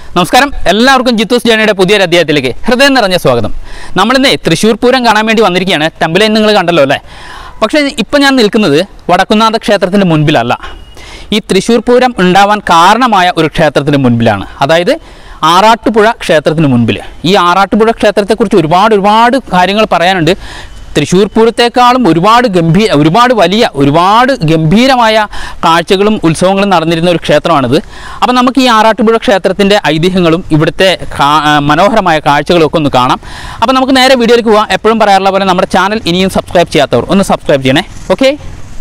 നമസ്കാരം എല്ലാവർക്കും ജിത്തൂസ് ജേണിയുടെ പുതിയൊരു അധ്യായത്തിലേക്ക് ഹൃദയം നിറഞ്ഞ സ്വാഗതം നമ്മളിന്നേ തൃശ്ശൂർ പൂരം കാണാൻ വേണ്ടി വന്നിരിക്കുകയാണ് ടെമ്പിലൈൻ നിങ്ങൾ കണ്ടല്ലോ അല്ലേ പക്ഷേ ഇപ്പം ഞാൻ നിൽക്കുന്നത് വടക്കുന്നാഥ ക്ഷേത്രത്തിൻ്റെ മുൻപിലല്ല ഈ തൃശ്ശൂർ പൂരം ഉണ്ടാവാൻ കാരണമായ ഒരു ക്ഷേത്രത്തിന് മുൻപിലാണ് അതായത് ആറാട്ടുപുഴ ക്ഷേത്രത്തിന് മുൻപിൽ ഈ ആറാട്ടുപുഴ ക്ഷേത്രത്തെക്കുറിച്ച് ഒരുപാട് ഒരുപാട് കാര്യങ്ങൾ പറയാനുണ്ട് തൃശ്ശൂർ പൂരത്തെക്കാളും ഒരുപാട് ഗംഭീര ഒരുപാട് വലിയ ഒരുപാട് ഗംഭീരമായ കാഴ്ചകളും ഉത്സവങ്ങളും നടന്നിരുന്ന ഒരു ക്ഷേത്രമാണിത് അപ്പം നമുക്ക് ഈ ആറാട്ടുപുഴ ക്ഷേത്രത്തിൻ്റെ ഐതിഹ്യങ്ങളും ഇവിടുത്തെ കാ- ആ, മനോഹരമായ കാഴ്ചകളും ഒക്കെ ഒന്ന് കാണാം അപ്പം നമുക്ക് നേരെ വീഡിയോയിലേക്ക് പോവാം എപ്പോഴും പറയാറുള്ള പോലെ നമ്മുടെ ചാനൽ ഇനിയും സബ്സ്ക്രൈബ് ചെയ്യാത്തവർ ഒന്ന് സബ്സ്ക്രൈബ് ചെയ്യണേ ഓക്കെ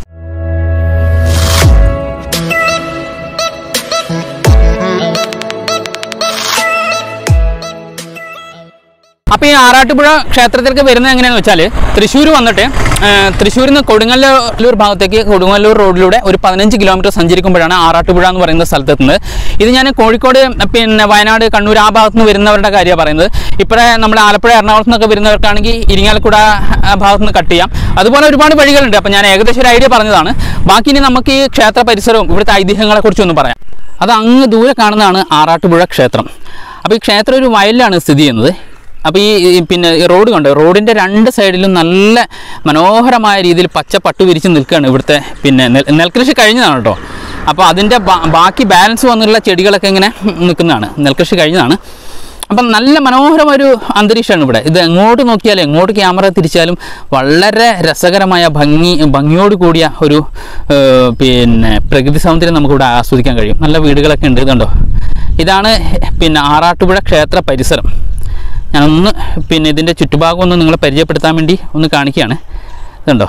അപ്പോൾ ഈ ആറാട്ടുപുഴ ക്ഷേത്രത്തിലേക്ക് വരുന്നത് എങ്ങനെയാണെന്ന് വെച്ചാൽ തൃശ്ശൂർ വന്നിട്ട് ആ, തൃശ്ശൂരിൽ നിന്ന് കൊടുങ്ങല്ലൂർ ഭാഗത്തേക്ക് കൊടുങ്ങല്ലൂർ റോഡിലൂടെ ഒരു പതിനഞ്ച് കിലോമീറ്റർ സഞ്ചരിക്കുമ്പോഴാണ് ആറാട്ടുപുഴ എന്ന് പറയുന്ന സ്ഥലത്തെത്തുന്നത് ഇത് ഞാൻ കോഴിക്കോട് പിന്നെ വയനാട് കണ്ണൂർ ആ ഭാഗത്ത് നിന്ന് വരുന്നവരുടെ കാര്യമാണ് പറയുന്നത് ഇപ്പോഴേ നമ്മുടെ ആലപ്പുഴ എറണാകുളത്ത് നിന്നൊക്കെ വരുന്നവർക്കാണെങ്കിൽ ഇരിങ്ങാലക്കുട ആ, ഭാഗത്ത് നിന്ന് കട്ട് ചെയ്യാം അതുപോലെ ഒരുപാട് വഴികളുണ്ട് അപ്പോൾ ഞാൻ ഏകദേശം ഒരു ഐഡിയ പറഞ്ഞതാണ് ബാക്കി ഇനി നമുക്ക് ഈ ക്ഷേത്ര പരിസരവും ഇവിടുത്തെ ഐതിഹ്യങ്ങളെക്കുറിച്ചൊന്ന് പറയാം അത് അങ്ങ് ദൂരെ കാണുന്നതാണ് ആറാട്ടുപുഴ ക്ഷേത്രം അപ്പോൾ ഈ ക്ഷേത്രം ഒരു വയലിലാണ് സ്ഥിതി ചെയ്യുന്നത് അപ്പോൾ ഈ ഈ പിന്നെ ഈ റോഡ് കണ്ടോ റോഡിൻ്റെ രണ്ട് സൈഡിലും നല്ല മനോഹരമായ രീതിയിൽ പച്ച പട്ടു വിരിച്ച് നിൽക്കുകയാണ് ഇവിടുത്തെ പിന്നെ നെൽ നെൽകൃഷി കഴിഞ്ഞതാണ് കേട്ടോ അപ്പോൾ അതിൻ്റെ ബാ- ബാക്കി ബാലൻസ് വന്നിട്ടുള്ള ചെടികളൊക്കെ ഇങ്ങനെ നിൽക്കുന്നതാണ് നെൽകൃഷി കഴിഞ്ഞതാണ് അപ്പം നല്ല മനോഹരമായ ഒരു അന്തരീക്ഷമാണ് ഇവിടെ ഇത് എങ്ങോട്ട് നോക്കിയാലും എങ്ങോട്ട് ക്യാമറ തിരിച്ചാലും വളരെ രസകരമായ ഭംഗി ഭംഗിയോട് കൂടിയ ഒരു ഏഹ്, പിന്നെ പ്രകൃതി സൗന്ദര്യം നമുക്കിവിടെ ആസ്വദിക്കാൻ കഴിയും നല്ല വീടുകളൊക്കെ ഉണ്ട് ഇതുണ്ടോ ഇതാണ് പിന്നെ ആറാട്ടുപുഴ ക്ഷേത്ര പരിസരം ഞാനൊന്ന് പിന്നെ ഇതിൻ്റെ ചുറ്റുഭാഗം ഒന്ന് നിങ്ങളെ പരിചയപ്പെടുത്താൻ വേണ്ടി ഒന്ന് കാണിക്കുകയാണ് ഇതുണ്ടോ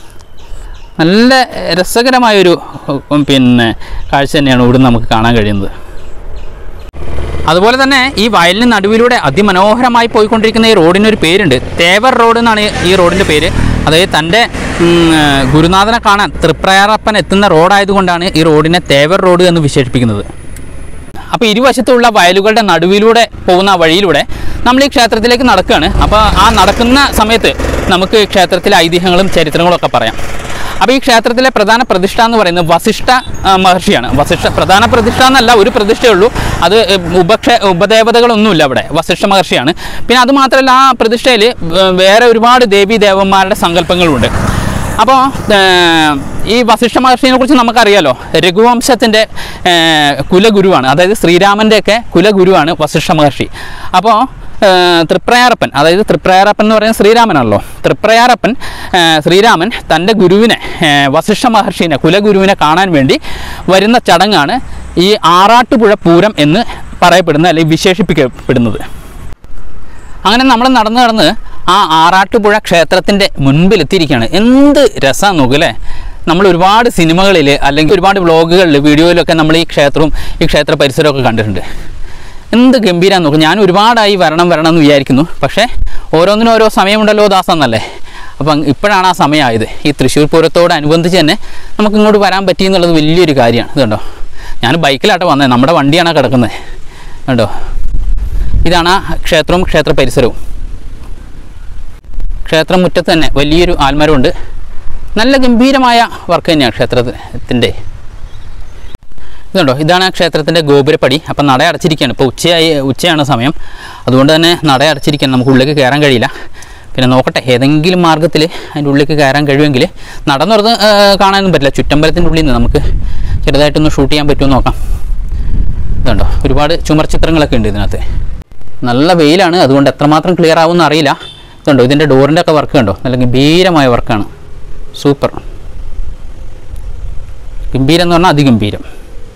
നല്ല രസകരമായൊരു ഉം, പിന്നെ കാഴ്ച തന്നെയാണ് ഇവിടെ നമുക്ക് കാണാൻ കഴിയുന്നത് അതുപോലെ തന്നെ ഈ വയലിന് നടുവിലൂടെ അതിമനോഹരമായി പോയിക്കൊണ്ടിരിക്കുന്ന ഈ റോഡിനൊരു പേരുണ്ട് തേവർ റോഡ് എന്നാണ് ഈ- ഈ റോഡിൻ്റെ പേര് അതായത് തൻ്റെ ഉം, ഗുരുനാഥനെ കാണാൻ തൃപ്രയാറപ്പൻ എത്തുന്ന റോഡായതുകൊണ്ടാണ് ഈ റോഡിനെ തേവർ റോഡ് എന്ന് വിശേഷിപ്പിക്കുന്നത് അപ്പോൾ ഇരുവശത്തുള്ള വയലുകളുടെ നടുവിലൂടെ പോകുന്ന ആ വഴിയിലൂടെ നമ്മൾ ഈ ക്ഷേത്രത്തിലേക്ക് നടക്കുകയാണ് അപ്പോൾ ആ നടക്കുന്ന സമയത്ത് നമുക്ക് ക്ഷേത്രത്തിലെ ഐതിഹ്യങ്ങളും ചരിത്രങ്ങളും ഒക്കെ പറയാം അപ്പോൾ ഈ ക്ഷേത്രത്തിലെ പ്രധാന പ്രതിഷ്ഠ എന്ന് പറയുന്നത് വസിഷ്ഠ ആ, മഹർഷിയാണ് വസിഷ്ഠ പ്രധാന പ്രതിഷ്ഠ എന്നല്ല ഒരു പ്രതിഷ്ഠയേ ഉള്ളൂ അത് ഏ, ഉപക്ഷ ഉപദേവതകളൊന്നുമില്ല അവിടെ വസിഷ്ഠ മഹർഷിയാണ് പിന്നെ അത് മാത്രമല്ല ആ പ്രതിഷ്ഠയിൽ വേറെ ഒരുപാട് ദേവീ ദേവന്മാരുടെ സങ്കല്പങ്ങളുമുണ്ട് അപ്പോൾ ഈ വസിഷ്ഠ മഹർഷിനെ കുറിച്ച് നമുക്കറിയാലോ രഘുവംശത്തിൻ്റെ കുലഗുരുവാണ് അതായത് ശ്രീരാമൻ്റെയൊക്കെ കുലഗുരുവാണ് വസിഷ്ഠ മഹർഷി അപ്പോൾ തൃപ്രയാറപ്പൻ അതായത് തൃപ്രയാറപ്പൻ എന്ന് പറയുന്നത് ശ്രീരാമനാണല്ലോ തൃപ്രയാറപ്പൻ ആ, ശ്രീരാമൻ തൻ്റെ ഗുരുവിനെ ആ, വസിഷ്ഠ മഹർഷിനെ കുലഗുരുവിനെ കാണാൻ വേണ്ടി വരുന്ന ചടങ്ങാണ് ഈ ആറാട്ടുപുഴ പൂരം എന്ന് പറയപ്പെടുന്നത് അല്ലെങ്കിൽ വിശേഷിപ്പിക്കപ്പെടുന്നത് അങ്ങനെ നമ്മൾ നടന്ന് നടന്ന് ആ ആറാട്ടുപുഴ ക്ഷേത്രത്തിൻ്റെ മുൻപിലെത്തിയിരിക്കുകയാണ് എന്ത് രസമാണ് നോക്കുക അല്ലേ നമ്മൾ ഒരുപാട് സിനിമകളിൽ അല്ലെങ്കിൽ ഒരുപാട് വ്ളോഗുകളിൽ വീഡിയോയിലൊക്കെ നമ്മൾ ഈ ക്ഷേത്രവും ഈ ക്ഷേത്ര പരിസരമൊക്കെ കണ്ടിട്ടുണ്ട് എന്ത് ഗംഭീരാന്ന് നോക്കും ഞാൻ ഒരുപാടായി വരണം വരണം എന്ന് വിചാരിക്കുന്നു പക്ഷേ ഓരോന്നിനും ഓരോ സമയമുണ്ടല്ലോ ദാസെന്നല്ലേ അപ്പം ഇപ്പോഴാണ് ആ സമയമായത് ഈ തൃശ്ശൂർ പൂരത്തോടനുബന്ധിച്ച് തന്നെ നമുക്ക് ഇങ്ങോട്ട് വരാൻ പറ്റി എന്നുള്ളത് വലിയൊരു കാര്യമാണ് ഇതുണ്ടോ ഞാൻ ബൈക്കിലാട്ടോ വന്നത് നമ്മുടെ വണ്ടിയാണ് ആ കിടക്കുന്നത് കണ്ടോ ഇതാണ് ആ ക്ഷേത്രവും ക്ഷേത്ര പരിസരവും ക്ഷേത്രം മുറ്റത്ത് തന്നെ വലിയൊരു ആൽമരമുണ്ട് നല്ല ഗംഭീരമായ വർക്ക് തന്നെയാണ് ക്ഷേത്രത്തിൻ്റെ ഇതുണ്ടോ ഇതാണ് ആ ക്ഷേത്രത്തിൻ്റെ ഗോപുരപ്പടി അപ്പം നട അടച്ചിരിക്കുകയാണ് ഇപ്പോൾ ഉച്ചയായി ഉച്ചയാണ് സമയം അതുകൊണ്ട് തന്നെ നട അടച്ചിരിക്കുകയാണ് നമുക്ക് ഉള്ളിലേക്ക് കയറാൻ കഴിയില്ല പിന്നെ നോക്കട്ടെ ഏതെങ്കിലും മാർഗ്ഗത്തിൽ അതിൻ്റെ ഉള്ളിലേക്ക് കയറാൻ കഴിയുമെങ്കിൽ നടന്നു തുറന്ന് കാണാനൊന്നും പറ്റില്ല ചുറ്റമ്പലത്തിൻ്റെ ഉള്ളിൽ നിന്ന് നമുക്ക് ചെറുതായിട്ടൊന്ന് ഷൂട്ട് ചെയ്യാൻ പറ്റുമെന്ന് നോക്കാം ഇതുണ്ടോ ഒരുപാട് ചുമർ ചിത്രങ്ങളൊക്കെ ഉണ്ട് ഇതിനകത്ത് നല്ല വെയിലാണ് അതുകൊണ്ട് എത്രമാത്രം ക്ലിയർ ആവുമെന്ന് അറിയില്ല ഇതുണ്ടോ ഇതിൻ്റെ ഡോറിൻ്റെ ഒക്കെ വർക്ക് കണ്ടോ നല്ല ഗംഭീരമായ വർക്കാണ് സൂപ്പർ ഗംഭീരം എന്ന് പറഞ്ഞാൽ അതിഗംഭീരം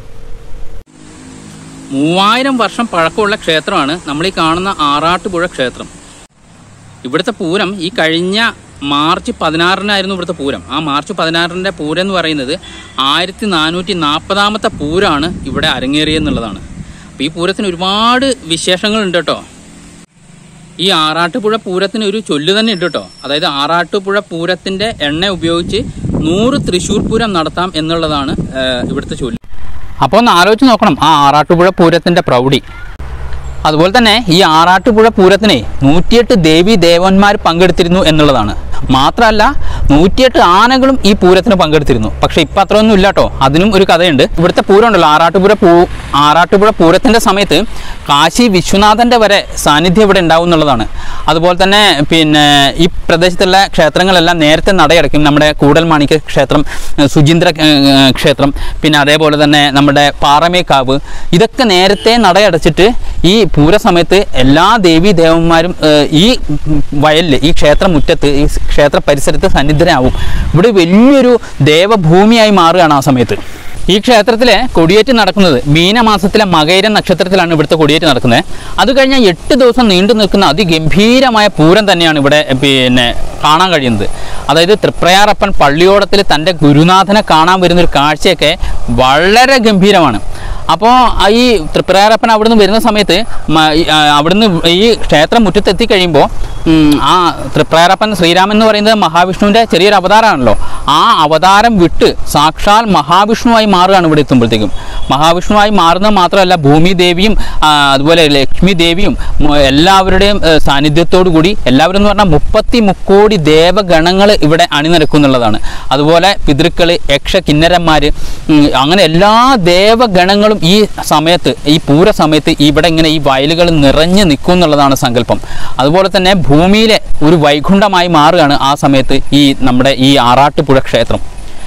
മൂവായിരം വർഷം പഴക്കമുള്ള ക്ഷേത്രമാണ് നമ്മൾ ഈ കാണുന്ന ആറാട്ടുപുഴ ക്ഷേത്രം ഇവിടുത്തെ പൂരം ഈ കഴിഞ്ഞ മാർച്ച് പതിനാറിനായിരുന്നു ഇവിടുത്തെ പൂരം ആ മാർച്ച് പതിനാറിൻ്റെ പൂരം എന്ന് പറയുന്നത് ആയിരത്തി നാനൂറ്റി നാൽപ്പതാമത്തെ പൂരമാണ് ഇവിടെ അരങ്ങേറിയെന്നുള്ളതാണ് അപ്പോൾ ഈ പൂരത്തിന് ഒരുപാട് വിശേഷങ്ങളുണ്ട് കേട്ടോ ഈ ആറാട്ടുപുഴ പൂരത്തിന് ഒരു ചൊല്ല് തന്നെ ഉണ്ട് കേട്ടോ അതായത് ആറാട്ടുപുഴ പൂരത്തിന്റെ എണ്ണ ഉപയോഗിച്ച് നൂറ് തൃശ്ശൂർ പൂരം നടത്താം എന്നുള്ളതാണ് ആ, ഇവിടുത്തെ ചൊല്ല് അപ്പോൾ ഒന്ന് ആലോചിച്ച് നോക്കണം ആ ആറാട്ടുപുഴ പൂരത്തിന്റെ പ്രൗഢി അതുപോലെ തന്നെ ഈ ആറാട്ടുപുഴ പൂരത്തിന് നൂറ്റിയെട്ട് ദേവി ദേവന്മാർ പങ്കെടുത്തിരുന്നു എന്നുള്ളതാണ് മാത്രമല്ല നൂറ്റിയെട്ട് ആനകളും ഈ പൂരത്തിന് പങ്കെടുത്തിരുന്നു പക്ഷേ ഇപ്പം അത്രയൊന്നും ഇല്ല കേട്ടോ അതിനും ഒരു കഥയുണ്ട് ഇവിടുത്തെ പൂരം ഉണ്ടല്ലോ ആറാട്ടുപുഴ പൂ ആറാട്ടുപുഴ പൂരത്തിൻ്റെ സമയത്ത് കാശി വിശ്വനാഥൻ്റെ വരെ സാന്നിധ്യം ഇവിടെ ഉണ്ടാവും എന്നുള്ളതാണ് അതുപോലെ തന്നെ പിന്നെ ഈ പ്രദേശത്തുള്ള ക്ഷേത്രങ്ങളെല്ലാം നേരത്തെ നടയടയ്ക്കും നമ്മുടെ കൂടൽമാണിക്യ ക്ഷേത്രം ഏഹ് സുചീന്ദ്ര ഏഹ്, ഏഹ്, ക്ഷേത്രം പിന്നെ അതേപോലെ തന്നെ നമ്മുടെ പാറമേക്കാവ് ഇതൊക്കെ നേരത്തെ നടയടച്ചിട്ട് ഈ പൂര സമയത്ത് എല്ലാ ദേവീ ദേവന്മാരും ഏഹ്, ഈ വയലിൽ ഈ ക്ഷേത്രമുറ്റത്ത് ഈ ക്ഷേത്ര പരിസരത്ത് സന്നിധരാകും ഇവിടെ വലിയൊരു ദേവഭൂമിയായി മാറുകയാണ് ആ സമയത്ത് ഈ ക്ഷേത്രത്തിലെ കൊടിയേറ്റ് നടക്കുന്നത് മീനമാസത്തിലെ മകൈര നക്ഷത്രത്തിലാണ് ഇവിടുത്തെ കൊടിയേറ്റ് നടക്കുന്നത് അത് കഴിഞ്ഞാൽ എട്ട് ദിവസം നീണ്ടു നിൽക്കുന്ന അതിഗംഭീരമായ പൂരം തന്നെയാണ് ഇവിടെ പിന്നെ കാണാൻ കഴിയുന്നത് അതായത് തൃപ്രയാറപ്പൻ പള്ളിയോടത്തിൽ തൻ്റെ ഗുരുനാഥനെ കാണാൻ വരുന്നൊരു കാഴ്ചയൊക്കെ വളരെ ഗംഭീരമാണ് അപ്പോൾ ഈ തൃപ്രയാറപ്പൻ അവിടുന്ന് വരുന്ന സമയത്ത് മ- ഈ, ആ, അവിടുന്ന് ഈ ക്ഷേത്രം മുറ്റത്തെത്തി കഴിയുമ്പോൾ ആ തൃപ്രയാറപ്പൻ ശ്രീരാമൻ എന്ന് പറയുന്നത് മഹാവിഷ്ണുവിൻ്റെ ചെറിയൊരു അവതാരമാണല്ലോ ആ അവതാരം വിട്ട് സാക്ഷാൽ മഹാവിഷ്ണുവായി മാറുകയാണ് ഇവിടെ എത്തുമ്പോഴത്തേക്കും മഹാവിഷ്ണുവായി മാറുന്നത് മാത്രമല്ല ഭൂമി ദേവിയും ആ, അതുപോലെ ലക്ഷ്മി ദേവിയും മ- എല്ലാവരുടെയും ഏ, സാന്നിധ്യത്തോടു കൂടി എല്ലാവരും എന്ന് പറഞ്ഞാൽ മുപ്പത്തി മുക്കോടി ദേവഗണങ്ങൾ ഇവിടെ അണിനിരക്കുന്നുള്ളതാണ് അതുപോലെ പിതൃക്കൾ യക്ഷ കിന്നരന്മാർ അങ്ങനെ എല്ലാ ദേവഗണങ്ങളും ഈ സമയത്ത് ഈ പൂര സമയത്ത് ഇവിടെ ഇങ്ങനെ ഈ വയലുകൾ നിറഞ്ഞു നിൽക്കും എന്നുള്ളതാണ് സങ്കല്പം അതുപോലെ തന്നെ ഭൂമിയിലെ ഒരു വൈകുണ്ഠമായി മാറുകയാണ് ആ സമയത്ത് ഈ നമ്മുടെ ഈ ആറാട്ടുപുഴ ക്ഷേത്രം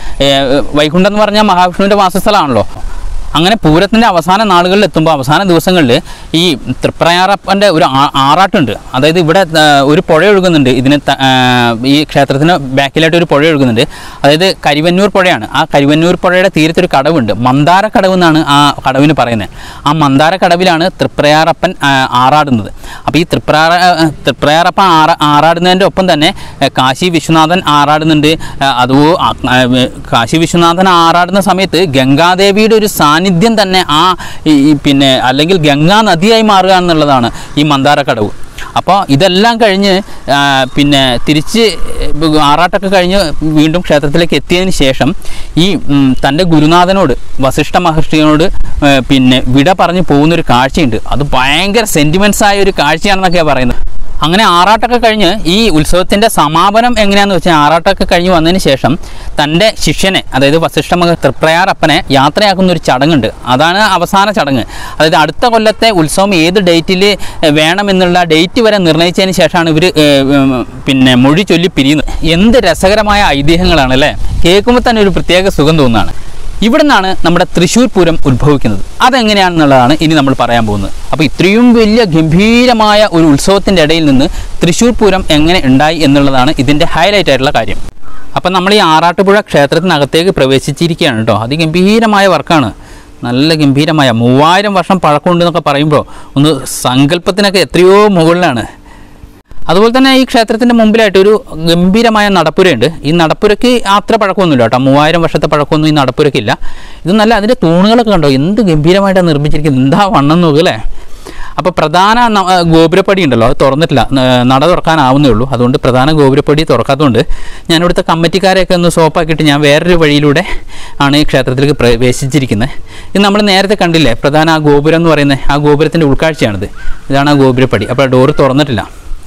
ഏഹ് വൈകുണ്ഠം എന്ന് പറഞ്ഞാൽ മഹാവിഷ്ണുവിൻ്റെ വാസസ്ഥലമാണല്ലോ അങ്ങനെ പൂരത്തിൻ്റെ അവസാന നാളുകളിൽ എത്തുമ്പോൾ അവസാന ദിവസങ്ങളിൽ ഈ തൃപ്രയാറപ്പൻ്റെ ഒരു ആ- ആറാട്ടുണ്ട് അതായത് ഇവിടെ ആ, ഒരു പുഴ ഒഴുകുന്നുണ്ട് ഇതിന് ത- ആ, ഈ ക്ഷേത്രത്തിന് ബാക്കിലായിട്ട് ഒരു പുഴ ഒഴുകുന്നുണ്ട് അതായത് കരിവന്നൂർ പുഴയാണ് ആ കരിവന്നൂർ പുഴയുടെ തീരത്തൊരു കടവുണ്ട് മന്ദാര കടവ് എന്നാണ് ആ കടവിന് പറയുന്നത് ആ മന്ദാര കടവിലാണ് തൃപ്രയാറപ്പൻ ആ, ആറാടുന്നത് അപ്പോൾ ഈ തൃപ്രയാറ തൃപ്രയാറപ്പൻ ആറ ആറാടുന്നതിൻ്റെ ഒപ്പം തന്നെ ആ, കാശി വിശ്വനാഥൻ ആറാടുന്നുണ്ട് ആ, അതോ ആ, ആ, കാശി വിശ്വനാഥൻ ആറാടുന്ന സമയത്ത് ഗംഗാദേവിയുടെ ഒരു സാന്നിധ്യം തന്നെ ആ ഈ ഈ പിന്നെ അല്ലെങ്കിൽ ഗംഗാ നദിയായി മാറുക എന്നുള്ളതാണ് ഈ മന്ദാരക്കടവ് അപ്പോൾ ഇതെല്ലാം കഴിഞ്ഞ് ആ, പിന്നെ തിരിച്ച് ആറാട്ടൊക്കെ കഴിഞ്ഞ് വീണ്ടും ക്ഷേത്രത്തിലേക്ക് എത്തിയതിന് ശേഷം ഈ ഉം, തൻ്റെ ഗുരുനാഥനോട് വസിഷ്ഠ മഹർഷിയോട് ഏ, പിന്നെ വിട പറഞ്ഞു പോകുന്നൊരു കാഴ്ചയുണ്ട് അത് ഭയങ്കര സെൻറ്റിമെൻസ് ആയ ഒരു കാഴ്ചയാണെന്നൊക്കെയാണ് പറയുന്നത് അങ്ങനെ ആറാട്ടൊക്കെ കഴിഞ്ഞ് ഈ ഉത്സവത്തിൻ്റെ സമാപനം എങ്ങനെയാണെന്ന് വെച്ചാൽ ആറാട്ടൊക്കെ കഴിഞ്ഞ് വന്നതിന് ശേഷം തൻ്റെ ശിഷ്യനെ അതായത് വസിഷ്ഠ മക തൃപ്രയാറപ്പനെ യാത്രയാക്കുന്ന ഒരു ചടങ്ങുണ്ട് അതാണ് അവസാന ചടങ്ങ് അതായത് അടുത്ത കൊല്ലത്തെ ഉത്സവം ഏത് ഡേറ്റിൽ വേണമെന്നുള്ള ഡേറ്റ് വരെ നിർണ്ണയിച്ചതിന് ശേഷമാണ് ഇവർ പിന്നെ മൊഴി ചൊല്ലി പിരിയുന്നത് എന്ത് രസകരമായ ഐതിഹ്യങ്ങളാണ് അല്ലേ കേൾക്കുമ്പോൾ തന്നെ ഒരു പ്രത്യേക സുഖം തോന്നുന്നതാണ് ഇവിടെ നിന്നാണ് നമ്മുടെ തൃശ്ശൂർ പൂരം ഉത്ഭവിക്കുന്നത് അതെങ്ങനെയാണെന്നുള്ളതാണ് ഇനി നമ്മൾ പറയാൻ പോകുന്നത് അപ്പോൾ ഇത്രയും വലിയ ഗംഭീരമായ ഒരു ഉത്സവത്തിൻ്റെ ഇടയിൽ നിന്ന് തൃശ്ശൂർ പൂരം എങ്ങനെ ഉണ്ടായി എന്നുള്ളതാണ് ഇതിൻ്റെ ഹൈലൈറ്റ് ആയിട്ടുള്ള കാര്യം അപ്പം നമ്മൾ ഈ ആറാട്ടുപുഴ ക്ഷേത്രത്തിനകത്തേക്ക് പ്രവേശിച്ചിരിക്കുകയാണ് കേട്ടോ അതിഗംഭീരമായ വർക്കാണ് നല്ല ഗംഭീരമായ മൂവായിരം വർഷം പഴക്കമുണ്ടെന്നൊക്കെ പറയുമ്പോൾ ഒന്ന് സങ്കല്പത്തിനൊക്കെ എത്രയോ മുകളിലാണ് അതുപോലെ തന്നെ ഈ ക്ഷേത്രത്തിൻ്റെ മുമ്പിലായിട്ട് ഒരു ഗംഭീരമായ നടപ്പുരയുണ്ട് ഈ നടപ്പുരയ്ക്ക് അത്ര പഴക്കമൊന്നുമില്ല കേട്ടോ മൂവായിരം വർഷത്തെ പഴക്കമൊന്നും ഈ നടപ്പുരയ്ക്കില്ല ഇത് നല്ല അതിൻ്റെ തൂണുകളൊക്കെ കണ്ടോ എന്ത് ഗംഭീരമായിട്ടാണ് നിർമ്മിച്ചിരിക്കുന്നത് എന്താ വണ്ണം നോക്കുക അല്ലേ അപ്പോൾ പ്രധാന ന- ആ, ഗോപുരപ്പടി ഉണ്ടല്ലോ അത് തുറന്നിട്ടില്ല ന- നട തുറക്കാനാവുന്നേ ഉള്ളൂ അതുകൊണ്ട് പ്രധാന ഗോപുരപ്പടി തുറക്കാത്തതുകൊണ്ട് ഞാൻ ഇവിടുത്തെ കമ്മിറ്റിക്കാരെയൊക്കെ ഒന്ന് സോപ്പാക്കിയിട്ട് ഞാൻ വേറൊരു വഴിയിലൂടെ ആണ് ഈ ക്ഷേത്രത്തിലേക്ക് പ്രവേശിച്ചിരിക്കുന്നത് ഇത് നമ്മൾ നേരത്തെ കണ്ടില്ലേ പ്രധാന ആ ഗോപുരം എന്ന് പറയുന്നത് ആ ഗോപുരത്തിൻ്റെ ഉൾക്കാഴ്ചയാണിത് ഇതാണ് ആ ഗോപുരപ്പടി അപ്പോൾ ഡോറ് തുറന്നിട്ടില്ല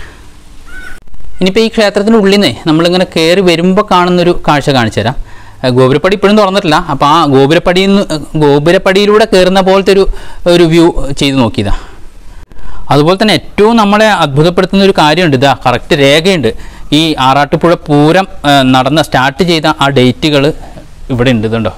ഇനിയിപ്പോൾ ഈ ക്ഷേത്രത്തിൻ്റെ ഉള്ളിൽ നിന്ന് നമ്മളിങ്ങനെ കയറി വരുമ്പോൾ കാണുന്നൊരു കാഴ്ച കാണിച്ചു തരാം ഏ, ഗോപുരപ്പടി ഇപ്പോഴും തുറന്നിട്ടില്ല അപ്പോൾ ആ ഗോപുരപ്പടിയിൽ നിന്ന് ഗോപുരപ്പടിയിലൂടെ കയറുന്ന പോലത്തെ ഒരു ഒരു വ്യൂ ചെയ്ത് നോക്കിയതാ അതുപോലെ തന്നെ ഏറ്റവും നമ്മളെ അത്ഭുതപ്പെടുത്തുന്ന ഒരു കാര്യമുണ്ട് ഇതാ കറക്റ്റ് രേഖയുണ്ട് ഈ ആറാട്ടുപുഴ പൂരം ഏ, നടന്ന സ്റ്റാർട്ട് ചെയ്ത ആ ഡേറ്റുകൾ ഇവിടെ ഉണ്ട് ഇതുണ്ടോ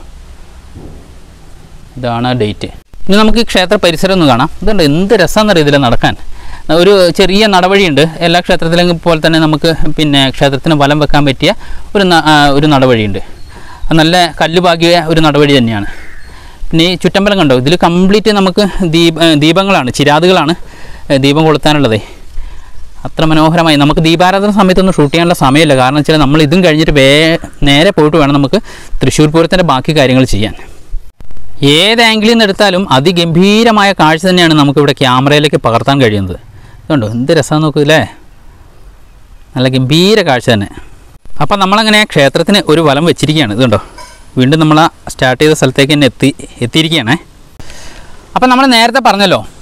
ഇതാണ് ആ ഡേറ്റ് ഇനി നമുക്ക് ഈ ക്ഷേത്ര പരിസരം ഒന്ന് കാണാം ഇതുണ്ട് എന്ത് രസമാണെന്നറിയ ഇതിൽ നടക്കാൻ ഒരു ചെറിയ നടവഴിയുണ്ട് എല്ലാ ക്ഷേത്രത്തിലും പോലെ തന്നെ നമുക്ക് പിന്നെ ക്ഷേത്രത്തിന് വലം വെക്കാൻ പറ്റിയ ഒരു ന- ആ, ഒരു നടവഴിയുണ്ട് അത് നല്ല കല്ല് പാകിയ ഒരു നടവഴി തന്നെയാണ് പിന്നെ ഈ ചുറ്റമ്പലം കണ്ടോ ഇതിൽ കംപ്ലീറ്റ് നമുക്ക് ദീപ ഏ, ദീപങ്ങളാണ് ചിരാതുകളാണ് ഏ, ദീപം കൊളുത്താനുള്ളതേ അത്ര മനോഹരമായി നമുക്ക് ദീപാരാധന സമയത്തൊന്നും ഷൂട്ട് ചെയ്യാനുള്ള സമയമില്ല കാരണം വെച്ചാൽ നമ്മൾ ഇതും കഴിഞ്ഞിട്ട് വേ നേരെ പോയിട്ട് വേണം നമുക്ക് തൃശ്ശൂർ പൂരത്തിൻ്റെ ബാക്കി കാര്യങ്ങൾ ചെയ്യാൻ ഏത് ആംഗിളിൽ നിന്ന് എടുത്താലും അതിഗംഭീരമായ കാഴ്ച തന്നെയാണ് നമുക്കിവിടെ ക്യാമറയിലേക്ക് പകർത്താൻ കഴിയുന്നത് ഇതുണ്ടോ എന്ത് രസം നോക്കൂ അല്ലേ നല്ല ഗംഭീര കാഴ്ച തന്നെ അപ്പം നമ്മളങ്ങനെ ക്ഷേത്രത്തിന് ഒരു വലം വെച്ചിരിക്കുകയാണ് ഇതുണ്ടോ വീണ്ടും നമ്മൾ ആ സ്റ്റാർട്ട് ചെയ്ത സ്ഥലത്തേക്ക് തന്നെ എത്തി എത്തിയിരിക്കുകയാണേ അപ്പം നമ്മൾ നേരത്തെ പറഞ്ഞല്ലോ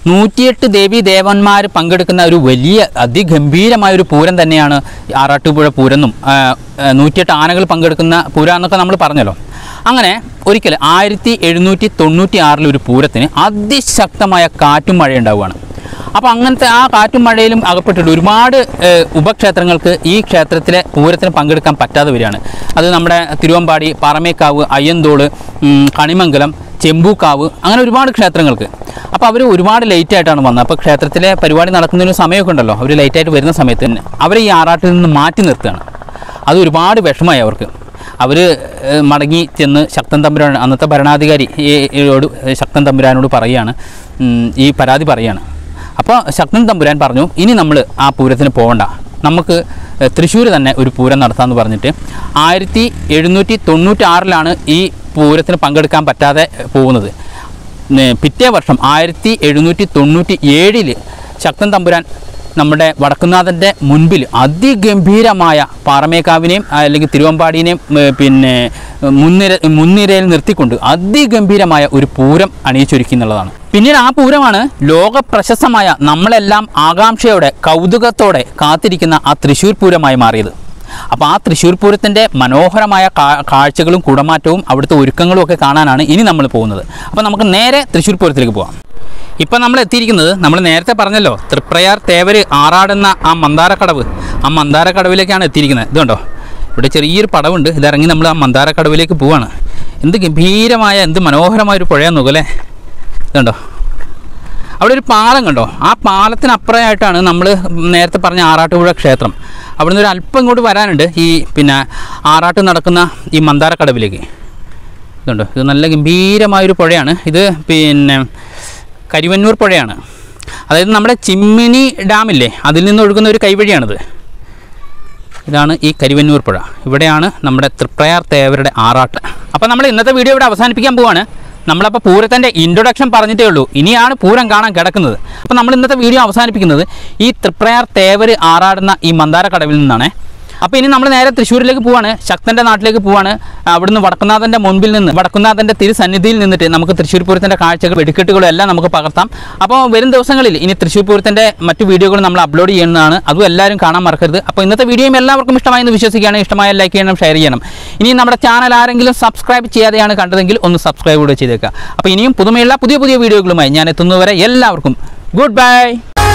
നൂറ്റിയെട്ട് ദേവി ദേവന്മാർ പങ്കെടുക്കുന്ന ഒരു വലിയ അതിഗംഭീരമായ ഒരു പൂരം തന്നെയാണ് ആറാട്ടുപുഴ പൂരെന്നും ആ, ആ, നൂറ്റിയെട്ട് ആനകൾ പങ്കെടുക്കുന്ന പൂരം എന്നൊക്കെ നമ്മൾ പറഞ്ഞല്ലോ അങ്ങനെ ഒരിക്കൽ ആയിരത്തി എഴുന്നൂറ്റി തൊണ്ണൂറ്റി ആറിൽ ഒരു പൂരത്തിന് അതിശക്തമായ കാറ്റും മഴ ഉണ്ടാവുകയാണ് അപ്പോൾ അങ്ങനത്തെ ആ കാറ്റും മഴയിലും അകപ്പെട്ടിട്ട് ഒരുപാട് ഏഹ്, ഉപക്ഷേത്രങ്ങൾക്ക് ഈ ക്ഷേത്രത്തിലെ പൂരത്തിന് പങ്കെടുക്കാൻ പറ്റാതെ വരികയാണ് അത് നമ്മുടെ തിരുവമ്പാടി പാറമേക്കാവ് അയ്യന്തോള് ഉം, കണിമംഗലം ചെമ്പൂക്കാവ് അങ്ങനെ ഒരുപാട് ക്ഷേത്രങ്ങൾക്ക് അപ്പോൾ അവർ ഒരുപാട് ലേറ്റ് ആയിട്ടാണ് വന്നത് അപ്പോൾ ക്ഷേത്രത്തിലെ പരിപാടി നടക്കുന്നതിന് സമയമൊക്കെ ഉണ്ടല്ലോ അവർ ലേറ്റ് ആയിട്ട് വരുന്ന സമയത്ത് തന്നെ അവരെ ഈ ആറാട്ടിൽ നിന്ന് മാറ്റി നിർത്തുകയാണ് അത് ഒരുപാട് വിഷമമായി അവർക്ക് അവർ മടങ്ങി ചെന്ന് ശക്തൻ തമ്പുരാൻ അന്നത്തെ ഭരണാധികാരി ഈ- ഈയോട് ശക്തൻ തമ്പുരാനോട് പറയുകയാണ് ഉം, ഈ പരാതി പറയുകയാണ് അപ്പോൾ ശക്തൻ തമ്പുരാൻ പറഞ്ഞു ഇനി നമ്മൾ ആ പൂരത്തിന് പോകണ്ട നമുക്ക് തൃശ്ശൂർ തന്നെ ഒരു പൂരം നടത്താമെന്ന് പറഞ്ഞിട്ട് ആയിരത്തി എഴുന്നൂറ്റി തൊണ്ണൂറ്റി ആറിലാണ് ഈ പൂരത്തിന് പങ്കെടുക്കാൻ പറ്റാതെ പോകുന്നത് നെ- പിറ്റേ വർഷം ആയിരത്തി എഴുന്നൂറ്റി തൊണ്ണൂറ്റി ഏഴിൽ ശക്തൻ തമ്പുരാൻ നമ്മുടെ വടക്കുന്നാഥൻ്റെ മുൻപിൽ അതിഗംഭീരമായ പാറമേക്കാവിനെയും അല്ലെങ്കിൽ തിരുവമ്പാടിനെയും ഏ, പിന്നെ മുൻനിര മുൻനിരയിൽ നിർത്തിക്കൊണ്ട് അതിഗംഭീരമായ ഒരു പൂരം അണിയിച്ചൊരുക്കി എന്നുള്ളതാണ് പിന്നീട് ആ പൂരമാണ് ലോക പ്രശസ്തമായ നമ്മളെല്ലാം ആകാംക്ഷയോടെ കൗതുകത്തോടെ കാത്തിരിക്കുന്ന ആ തൃശ്ശൂർ പൂരമായി മാറിയത് അപ്പോൾ ആ തൃശ്ശൂർ പൂരത്തിൻ്റെ മനോഹരമായ കാ- കാഴ്ചകളും കുടമാറ്റവും അവിടുത്തെ ഒരുക്കങ്ങളും ഒക്കെ കാണാനാണ് ഇനി നമ്മൾ പോകുന്നത് അപ്പോൾ നമുക്ക് നേരെ തൃശ്ശൂർ പൂരത്തിലേക്ക് പോകാം ഇപ്പം നമ്മൾ എത്തിയിരിക്കുന്നത് നമ്മൾ നേരത്തെ പറഞ്ഞല്ലോ തൃപ്രയാർ തേവര് ആറാടുന്ന ആ മന്ദാരക്കടവ് ആ മന്ദാരക്കടവിലേക്കാണ് എത്തിയിരിക്കുന്നത് ഇതുണ്ടോ ഇവിടെ ചെറിയൊരു പടവുണ്ട് ഇതിറങ്ങി നമ്മൾ ആ മന്ദാരക്കടവിലേക്ക് പോവാണ് എന്ത് ഗംഭീരമായ എന്ത് മനോഹരമായ ഒരു പുഴയാന്ന് നോക്കല്ലേ ഇതുണ്ടോ അവിടെ ഒരു പാലം കണ്ടോ ആ പാലത്തിനപ്പുറമായിട്ടാണ് നമ്മൾ നേരത്തെ പറഞ്ഞ ആറാട്ടുപുഴ ക്ഷേത്രം അവിടെ നിന്ന് ഒരു അല്പം ഇങ്ങോട്ട് വരാനുണ്ട് ഈ പിന്നെ ആറാട്ട് നടക്കുന്ന ഈ മന്ദാരക്കടവിലേക്ക് ഇതുണ്ടോ ഇത് നല്ല ഗംഭീരമായൊരു പുഴയാണ് ഇത് പിന്നെ കരിവന്നൂർ പുഴയാണ് അതായത് നമ്മുടെ ചിമ്മിനി ഡാമില്ലേ അതിൽ നിന്ന് ഒഴുകുന്ന ഒരു കൈവഴിയാണിത് ഇതാണ് ഈ കരിവന്നൂർ പുഴ ഇവിടെയാണ് നമ്മുടെ തൃപ്രയാർ തേവരുടെ ആറാട്ട് അപ്പോൾ നമ്മൾ ഇന്നത്തെ വീഡിയോ ഇവിടെ അവസാനിപ്പിക്കാൻ പോവാണ് നമ്മളപ്പോൾ പൂരത്തിൻ്റെ ഇൻട്രൊഡക്ഷൻ പറഞ്ഞിട്ടേ ഉള്ളൂ ഇനിയാണ് പൂരം കാണാൻ കിടക്കുന്നത് അപ്പോൾ നമ്മൾ ഇന്നത്തെ വീഡിയോ അവസാനിപ്പിക്കുന്നത് ഈ തൃപ്രയാർ തേവർ ആറാടുന്ന ഈ മന്ദാരക്കടവിൽ നിന്നാണ് അപ്പോൾ ഇനി നമ്മൾ നേരെ തൃശ്ശൂരിലേക്ക് പോവാണ് ശക്തൻ്റെ നാട്ടിലേക്ക് പോവാണ് അവിടുന്ന് വടക്കുന്നാഥൻ്റെ മുൻപിൽ നിന്ന് വടക്കുന്നാഥൻ്റെ തിരുസന്നിധിയിൽ നിന്നിട്ട് നമുക്ക് തൃശ്ശൂർ പൂരത്തിൻ്റെ കാഴ്ചകൾ വെടിക്കെട്ടുകളും എല്ലാം നമുക്ക് പകർത്താം അപ്പോൾ വരും ദിവസങ്ങളിൽ ഇനി തൃശ്ശൂർ പൂരത്തിൻ്റെ മറ്റു വീഡിയോകൾ നമ്മൾ അപ്ലോഡ് ചെയ്യുന്നതാണ് അതും എല്ലാവരും കാണാൻ മറക്കരുത് അപ്പോൾ ഇന്നത്തെ വീഡിയോയും എല്ലാവർക്കും ഇഷ്ടമായി എന്ന് വിശ്വസിക്കുകയാണ് ഇഷ്ടമായ ലൈക്ക് ചെയ്യണം ഷെയർ ചെയ്യണം ഇനി നമ്മുടെ ചാനൽ ആരെങ്കിലും സബ്സ്ക്രൈബ് ചെയ്യാതെയാണ് കണ്ടതെങ്കിൽ ഒന്ന് സബ്സ്ക്രൈബ് കൂടെ ചെയ്തേക്കുക അപ്പോൾ ഇനിയും പുതുമയുള്ള പുതിയ പുതിയ വീഡിയോകളുമായി ഞാൻ എത്തുന്നതുവരെ എല്ലാവർക്കും ഗുഡ് ബൈ